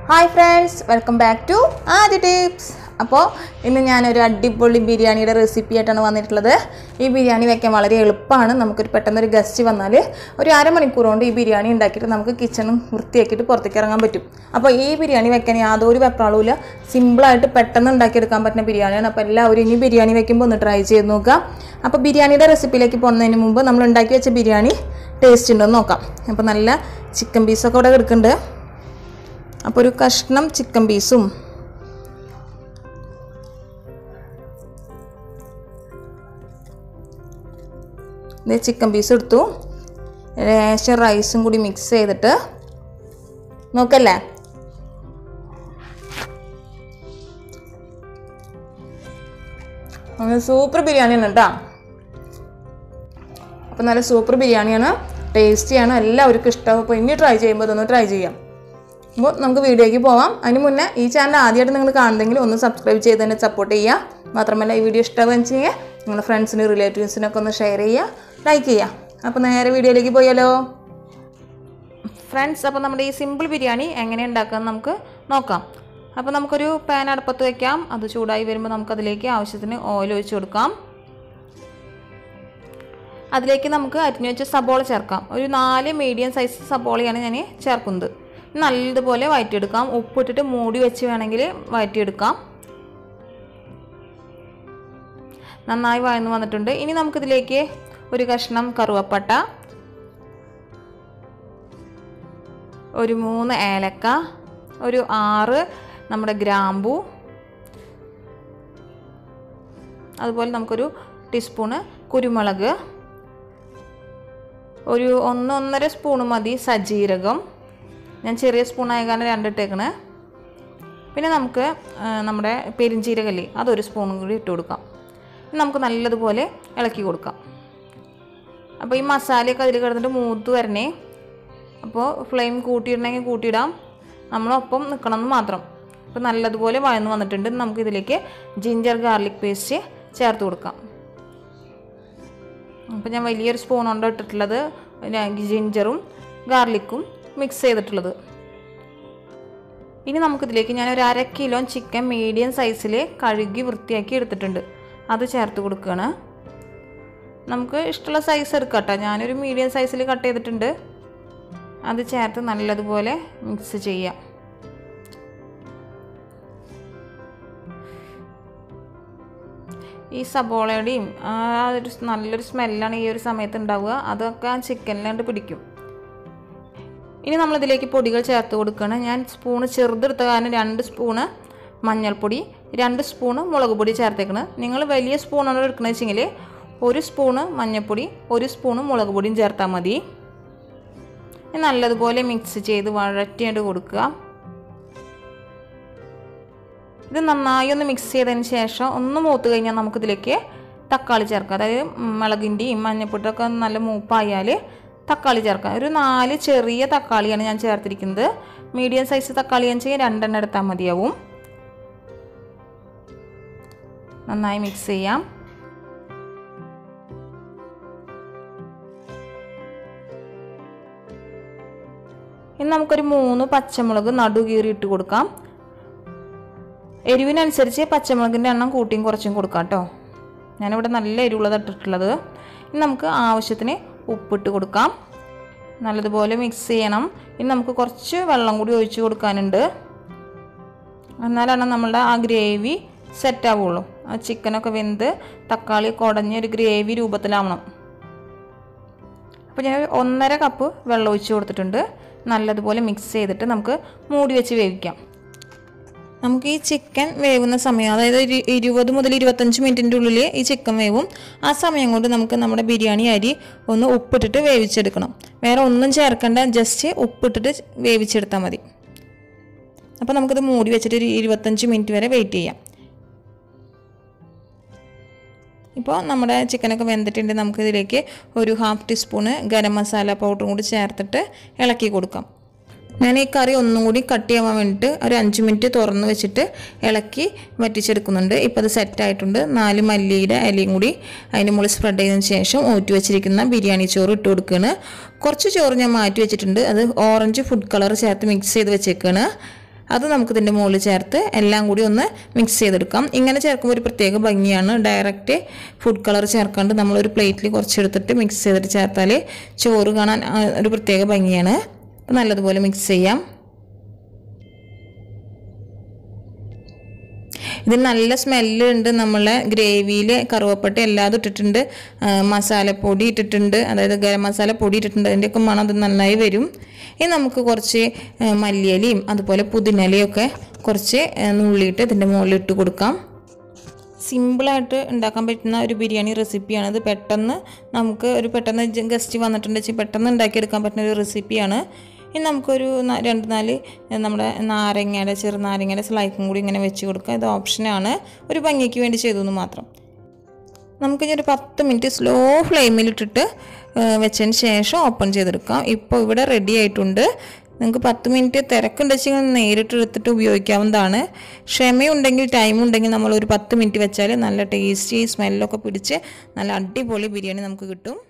hi friends welcome back to Aadya tips അപ്പോൾ ഇന്ന് ഞാനൊരു അടിപൊളി ബിരിയാണിയുടെ റെസിപ്പി ആയിട്ടാണ് വന്നിട്ടുള്ളത് ഈ ബിരിയാണി വെക്കാൻ വളരെ എളുപ്പമാണ് നമുക്കൊരു പെട്ടെന്നൊരു ഗസ്റ്റ് വന്നാൽ ഒരു അരമണിക്കൂർ കൊണ്ട് ഈ ബിരിയാണി ഉണ്ടാക്കിയിട്ട് നമുക്ക് കിച്ചണും വൃത്തിയാക്കിയിട്ട് പുറത്തേക്ക് ഇറങ്ങാൻ പറ്റും അപ്പോൾ ഈ ബിരിയാണി വെക്കാൻ യാതൊരു വെപ്രാളവുമില്ല സിമ്പിളായിട്ട് പെട്ടെന്ന് ഉണ്ടാക്കിയെടുക്കാൻ പറ്റുന്ന ബിരിയാണിയാണ് അപ്പോൾ എല്ലാവരും ഇനി ബിരിയാണി വെക്കുമ്പോൾ ഒന്ന് ട്രൈ ചെയ്ത് നോക്കുക അപ്പോൾ ബിരിയാണിയുടെ റെസിപ്പിയിലേക്ക് പോകുന്നതിന് മുമ്പ് നമ്മൾ ഉണ്ടാക്കി വെച്ച ബിരിയാണി ടേസ്റ്റ് ഉണ്ടോ എന്ന് നോക്കാം അപ്പോൾ നല്ല ചിക്കൻ പീസൊക്കെ ഇവിടെ എടുക്കുന്നുണ്ട് അപ്പോൾ ഒരു കഷ്ണം ചിക്കൻ പീസും ഇത് ചിക്കൻ പീസ് എടുത്തു ലേശം റൈസും കൂടി മിക്സ് ചെയ്തിട്ട് നോക്കല്ലേ അങ്ങനെ സൂപ്പർ ബിരിയാണിയാണ് കേട്ടോ അപ്പോൾ നല്ല സൂപ്പർ ബിരിയാണിയാണ് ടേസ്റ്റിയാണ് എല്ലാവർക്കും ഇഷ്ടമാവും അപ്പോൾ ഇനി ട്രൈ ചെയ്യുമ്പോൾ ഇതൊന്ന് ട്രൈ ചെയ്യാം അപ്പോൾ നമുക്ക് വീഡിയോയ്ക്ക് പോവാം അതിന് മുന്നേ ഈ ചാനൽ ആദ്യമായിട്ട് നിങ്ങൾ കാണുന്നെങ്കിൽ ഒന്ന് സബ്സ്ക്രൈബ് ചെയ്ത് തന്നെ സപ്പോർട്ട് ചെയ്യുക മാത്രമല്ല ഈ വീഡിയോ ഇഷ്ടമാവുകയും ചെയ്യുക നിങ്ങളുടെ ഫ്രണ്ട്സിനും റിലേറ്റീവ്സിനൊക്കെ ഒന്ന് ഷെയർ ചെയ്യുക ലൈക്ക് ചെയ്യുക അപ്പോൾ നേരെ വീഡിയോയിലേക്ക് പോയാലോ ഫ്രണ്ട്സ് അപ്പോൾ നമ്മുടെ ഈ സിമ്പിൾ ബിരിയാണി എങ്ങനെ ഉണ്ടാക്കാമെന്ന് നമുക്ക് നോക്കാം അപ്പോൾ നമുക്കൊരു പാൻ അടുപ്പത്ത് വെക്കാം അത് ചൂടായി വരുമ്പോൾ നമുക്കതിലേക്ക് ആവശ്യത്തിന് ഓയിൽ ഒഴിച്ച് കൊടുക്കാം അതിലേക്ക് നമുക്ക് അരിഞ്ഞു വെച്ച സബോള ചേർക്കാം ഒരു നാല് മീഡിയം സൈസ് സബോളയാണ് ഞാൻ ചേർക്കുന്നത് നല്ലതുപോലെ വഴറ്റിയെടുക്കാം ഉപ്പിട്ടിട്ട് മൂടി വെച്ച് വേണമെങ്കിൽ വഴറ്റിയെടുക്കാം നന്നായി വഴന്നു വന്നിട്ടുണ്ട് ഇനി നമുക്കിതിലേക്ക് ഒരു കഷ്ണം കറുവപ്പട്ട ഒരു മൂന്ന് ഏലക്ക ഒരു ആറ് നമ്മുടെ ഗ്രാമ്പു അതുപോലെ നമുക്കൊരു ടീസ്പൂണ് കുരുമുളക് ഒരു ഒന്ന് ഒന്നര സ്പൂണ് മതി സജീരകം ഞാൻ ചെറിയ സ്പൂണായ കാരണം രണ്ടിട്ടേക്കണ് പിന്നെ നമുക്ക് നമ്മുടെ പെരിഞ്ചീരകല്ലേ അതൊരു സ്പൂണും കൂടി ഇട്ട് കൊടുക്കാം നമുക്ക് നല്ലതുപോലെ ഇളക്കി കൊടുക്കാം അപ്പോൾ ഈ മസാലയൊക്കെ അതിൽ കിടന്നിട്ട് മൂത്ത് വരണേ അപ്പോൾ ഫ്ലെയിം കൂട്ടിയിടണമെങ്കിൽ കൂട്ടിയിടാം നമ്മളൊപ്പം നിൽക്കണമെന്ന് മാത്രം അപ്പോൾ നല്ലതുപോലെ വഴന്ന് വന്നിട്ടുണ്ട് നമുക്കിതിലേക്ക് ജിഞ്ചർ ഗാർലിക് പേസ്റ്റ് ചേർത്ത് കൊടുക്കാം അപ്പോൾ ഞാൻ വലിയൊരു സ്പൂൺ കൊണ്ട് ഇട്ടിട്ടുള്ളത് ജിഞ്ചറും ഗാർലിക്കും മിക്സ് ചെയ്തിട്ടുള്ളത് ഇനി നമുക്കിതിലേക്ക് ഞാൻ ഒരു അര കിലോ ചിക്കൻ മീഡിയം സൈസിൽ കഴുകി വൃത്തിയാക്കി എടുത്തിട്ടുണ്ട് അത് ചേർത്ത് കൊടുക്കുകയാണ് നമുക്ക് ഇഷ്ടമുള്ള സൈസ് എടുക്കാം കേട്ടോ ഞാനൊരു മീഡിയം സൈസിൽ കട്ട് ചെയ്തിട്ടുണ്ട് അത് ചേർത്ത് നല്ലതുപോലെ മിക്സ് ചെയ്യാം ഈ സബോളയുടെയും ആ ഒരു നല്ലൊരു സ്മെല്ലാണ് ഈ ഒരു സമയത്ത് ഉണ്ടാവുക അതൊക്കെ ആ ചിക്കനിലാണ്ട് പിടിക്കും ഇനി നമ്മളിതിലേക്ക് പൊടികൾ ചേർത്ത് കൊടുക്കുകയാണ് ഞാൻ സ്പൂണ് ചെറുതെടുത്ത കാരണം രണ്ട് സ്പൂണ് മഞ്ഞൾപ്പൊടി രണ്ട് സ്പൂണ് മുളക് പൊടി ചേർത്തേക്കണ് നിങ്ങൾ വലിയ സ്പൂണാണ് എടുക്കണമെന്ന് വെച്ചെങ്കിൽ ഒരു സ്പൂണ് മഞ്ഞൾപ്പൊടി ഒരു സ്പൂണ് മുളക് പൊടിയും ചേർത്താൽ മതി നല്ലതുപോലെ മിക്സ് ചെയ്ത് വഴറ്റിയിട്ട് കൊടുക്കുക ഇത് നന്നായി ഒന്ന് മിക്സ് ചെയ്തതിന് ശേഷം ഒന്ന് മൂത്ത് കഴിഞ്ഞാൽ നമുക്കിതിലേക്ക് തക്കാളി ചേർക്കാം അതായത് മുളകിൻ്റെയും മഞ്ഞപ്പൊട്ടൊക്കെ നല്ല മൂപ്പായാൽ തക്കാളി ചേർക്കാം ഒരു നാല് ചെറിയ തക്കാളിയാണ് ഞാൻ ചേർത്തിരിക്കുന്നത് മീഡിയം സൈസ് തക്കാളി എന്ന് വെച്ചാൽ രണ്ടെണ്ണം എടുത്താൽ മതിയാവും നന്നായി മിക്സ് ചെയ്യാം ഇനി നമുക്കൊരു മൂന്ന് പച്ചമുളക് നടു കീറി ഇട്ട് കൊടുക്കാം എരിവിനനുസരിച്ച് പച്ചമുളകിൻ്റെ എണ്ണം കൂട്ടിയും കുറച്ചും കൊടുക്കാം കേട്ടോ ഞാനിവിടെ നല്ല എരിവുള്ളത് ഇട്ടിട്ടുള്ളത് ഇനി നമുക്ക് ആവശ്യത്തിന് ഉപ്പിട്ട് കൊടുക്കാം നല്ലതുപോലെ മിക്സ് ചെയ്യണം ഇനി നമുക്ക് കുറച്ച് വെള്ളം കൂടി ഒഴിച്ച് കൊടുക്കാനുണ്ട് എന്നാലാണ് നമ്മളുടെ ആ ഗ്രേവി സെറ്റ് ആവുള്ളൂ ആ ചിക്കനൊക്കെ വെന്ത് തക്കാളി കുടഞ്ഞ ഒരു ഗ്രേവി രൂപത്തിലാവണം അപ്പോൾ ഞാൻ ഒന്നര കപ്പ് വെള്ളം ഒഴിച്ച് കൊടുത്തിട്ടുണ്ട് നല്ലതുപോലെ മിക്സ് ചെയ്തിട്ട് നമുക്ക് മൂടി വെച്ച് വേവിക്കാം നമുക്ക് ഈ ചിക്കൻ വേവുന്ന സമയം അതായത് ഒരു ഇരുപത് മുതൽ ഇരുപത്തഞ്ച് മിനിറ്റിൻ്റെ ഉള്ളിൽ ഈ ചിക്കൻ വേവും ആ സമയം കൊണ്ട് നമുക്ക് നമ്മുടെ ബിരിയാണി അരി ഒന്ന് ഉപ്പിട്ടിട്ട് വേവിച്ചെടുക്കണം വേറെ ഒന്നും ചേർക്കേണ്ട ജസ്റ്റ് ഉപ്പിട്ടിട്ട് വേവിച്ചെടുത്താൽ മതി അപ്പോൾ നമുക്കിത് മൂടി വെച്ചിട്ട് ഒരു ഇരുപത്തഞ്ച് മിനിറ്റ് വരെ വെയിറ്റ് ചെയ്യാം ഇപ്പോൾ നമ്മുടെ ചിക്കനൊക്കെ വെന്തിട്ടുണ്ട് നമുക്കിതിലേക്ക് ഒരു ഹാഫ് ടീസ്പൂണ് ഗരം മസാല പൗഡറും കൂടി ചേർത്തിട്ട് ഇളക്കി കൊടുക്കാം ഞാൻ ഈ കറി ഒന്നും കൂടി കട്ട് ചെയ്യാൻ വേണ്ടിയിട്ട് ഒരു അഞ്ച് മിനിറ്റ് തുറന്ന് വെച്ചിട്ട് ഇളക്കി വറ്റിച്ചെടുക്കുന്നുണ്ട് ഇപ്പോൾ അത് സെറ്റായിട്ടുണ്ട് നാല് മല്ലിയുടെ ഇലയും കൂടി അതിൻ്റെ മുകളിൽ സ്പ്രെഡ് ചെയ്തതിന് ശേഷം ഊറ്റി വെച്ചിരിക്കുന്ന ബിരിയാണി ചോറ് ഇട്ട് കൊടുക്കുകയാണ് കുറച്ച് ചോറ് ഞാൻ മാറ്റി വെച്ചിട്ടുണ്ട് അത് ഓറഞ്ച് ഫുഡ് കളർ ചേർത്ത് മിക്സ് ചെയ്ത് വെച്ചേക്കാണ് അത് നമുക്ക് ഇതിൻ്റെ മുകളിൽ ചേർത്ത് എല്ലാം കൂടി ഒന്ന് മിക്സ് ചെയ്തെടുക്കാം ഇങ്ങനെ ചേർക്കുമ്പോൾ ഒരു പ്രത്യേക ഭംഗിയാണ് ഡയറക്റ്റ് ഫുഡ് കളർ ചേർക്കാണ്ട് നമ്മളൊരു പ്ലേറ്റിൽ കുറച്ചെടുത്തിട്ട് മിക്സ് ചെയ്തിട്ട് ചേർത്താൽ ചോറ് കാണാൻ ആ, ഒരു പ്രത്യേക ഭംഗിയാണ് അപ്പോൾ നല്ലതുപോലെ മിക്സ് ചെയ്യാം ഇതിന് നല്ല സ്മെല്ല് ഉണ്ട് നമ്മളെ ഗ്രേവിയിൽ കറുവപ്പട്ട എല്ലാതും ഇട്ടിട്ടുണ്ട് ആ, മസാലപ്പൊടി ഇട്ടിട്ടുണ്ട് അതായത് ഗരം മസാല പൊടി ഇട്ടിട്ടുണ്ട് അതിൻ്റെയൊക്കെ മണം അത് നന്നായി വരും ഇനി നമുക്ക് കുറച്ച് ആ, മല്ലിയിലയും അതുപോലെ പുതിനയിലയും ഒക്കെ കുറച്ച് ആ, നുള്ളിയിട്ട് ഇതിൻ്റെ മുകളിൽ ഇട്ട് കൊടുക്കാം സിമ്പിളായിട്ട് ഉണ്ടാക്കാൻ പറ്റുന്ന ഒരു ബിരിയാണി റെസിപ്പിയാണ് ഇത് പെട്ടെന്ന് നമുക്ക് ഒരു പെട്ടെന്ന് ഗസ്റ്റ് വന്നിട്ടുണ്ടെങ്കിൽ പെട്ടെന്ന് ഉണ്ടാക്കിയെടുക്കാൻ പറ്റുന്ന ഒരു റെസിപ്പിയാണ് ഇനി നമുക്കൊരു ന- രണ്ട് നാല് നമ്മുടെ നാരങ്ങയുടെ ചെറുനാരങ്ങയുടെ സ്ലൈസും കൂടി ഇങ്ങനെ വെച്ച് കൊടുക്കുക ഇത് ഓപ്ഷനാണ് ഒരു ഭംഗിക്ക് വേണ്ടി ചെയ്തു എന്ന് മാത്രം നമുക്കിനി ഒരു പത്ത് മിനിറ്റ് സ്ലോ ഫ്ലെയിമിലിട്ടിട്ട് വെച്ചതിന് ശേഷം ഓപ്പൺ ചെയ്തെടുക്കാം ഇപ്പോൾ ഇവിടെ റെഡി ആയിട്ടുണ്ട് നിങ്ങൾക്ക് പത്ത് മിനിറ്റ് തിരക്കുണ്ടെങ്കിൽ നേരിട്ട് എടുത്തിട്ട് ഉപയോഗിക്കാവുന്നതാണ് ക്ഷമയുണ്ടെങ്കിൽ ടൈം ഉണ്ടെങ്കിൽ നമ്മൾ ഒരു പത്ത് മിനിറ്റ് വെച്ചാൽ നല്ല ടേസ്റ്റി സ്മെല്ലൊക്കെ പിടിച്ച് നല്ല അടിപൊളി ബിരിയാണി നമുക്ക് കിട്ടും